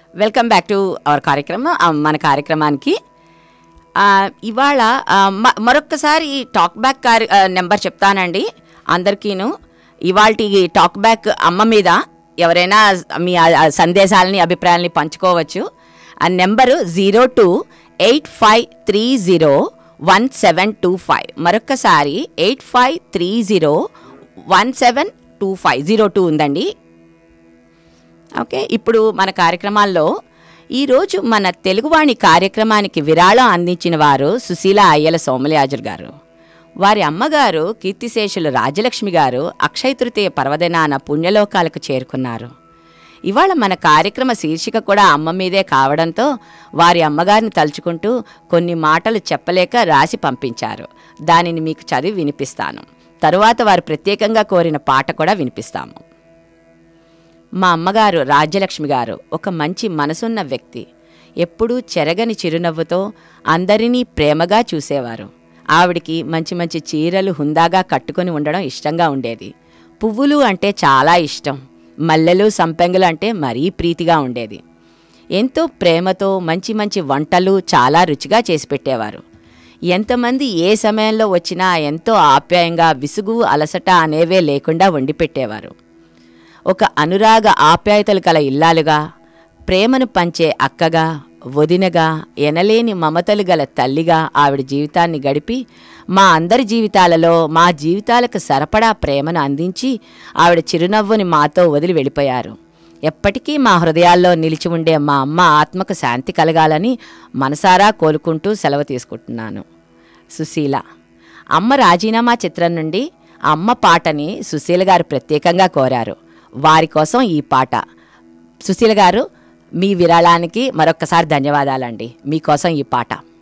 welcome back to our కార్యక్రమం ఆ, మన కార్యక్రమానికి ఆ, ఇవాళ ఆ, మ- మరొక్కసారి ఈ టాక్ బ్యాక్ కార్య ఆ, నెంబర్ చెప్తానండి అందరికీను ఇవాళ టాక్ బ్యాక్ అమ్మ మీద ఎవరైనా మీ ఆ- ఆ సందేశాలని అభిప్రాయాలని పంచుకోవచ్చు ఆ number zero two eight five three zero one seven two five మరొక్కసారి eight five three zero one seven two five zero two ఉందండి ఓకే ఇప్పుడు మన కార్యక్రమాల్లో ఈరోజు మన తెలుగువాణి కార్యక్రమానికి విరాళం అందించిన వారు సుశీల అయ్యల సోమలయాజులు గారు వారి అమ్మగారు కీర్తిశేషులు రాజలక్ష్మి గారు అక్షయ తృతీయ పర్వదినాన పుణ్యలోకాలకు చేరుకున్నారు ఇవాళ మన కార్యక్రమ శీర్షిక కూడా అమ్మ మీదే కావడంతో వారి అమ్మగారిని తలుచుకుంటూ కొన్ని మాటలు చెప్పలేక రాసి పంపించారు దానిని మీకు చదివి వినిపిస్తాను తరువాత వారు ప్రత్యేకంగా కోరిన పాట కూడా వినిపిస్తాము మా అమ్మగారు రాజ్యలక్ష్మి గారు ఒక మంచి మనసున్న వ్యక్తి ఎప్పుడూ చెరగని చిరునవ్వుతో అందరినీ ప్రేమగా చూసేవారు ఆవిడికి మంచి మంచి చీరలు హుందాగా కట్టుకొని ఉండడం ఇష్టంగా ఉండేది పువ్వులు అంటే చాలా ఇష్టం మల్లెలు సంపెంగలు అంటే మరీ ప్రీతిగా ఉండేది ఎంతో ప్రేమతో మంచి మంచి వంటలు చాలా రుచిగా చేసి పెట్టేవారు ఎంతమంది ఏ సమయంలో వచ్చినా ఎంతో ఆప్యాయంగా విసుగు అలసట అనేవే లేకుండా వండి పెట్టేవారు ఒక అనురాగ ఆప్యాయతలు కల ఇల్లాలుగా ప్రేమను పంచే అక్కగా వదినగా ఎనలేని మమతలు గల తల్లిగా ఆవిడ జీవితాన్ని గడిపి మా అందరి జీవితాలలో మా జీవితాలకు సరపడా ప్రేమను అందించి ఆవిడ చిరునవ్వుని మాతో వదిలి వెళ్ళిపోయారు ఎప్పటికీ మా హృదయాల్లో నిలిచి ఉండే మా అమ్మ ఆత్మకు శాంతి కలగాలని మనసారా కోలుకుంటూ సెలవు తీసుకుంటున్నాను సుశీల అమ్మ రాజీనామా చిత్రం నుండి అమ్మ పాటని సుశీల గారు ప్రత్యేకంగా కోరారు వారి కోసం ఈ పాట సుశీల గారు మీ విరాళానికి మరొక్కసారి ధన్యవాదాలండి మీకోసం ఈ పాట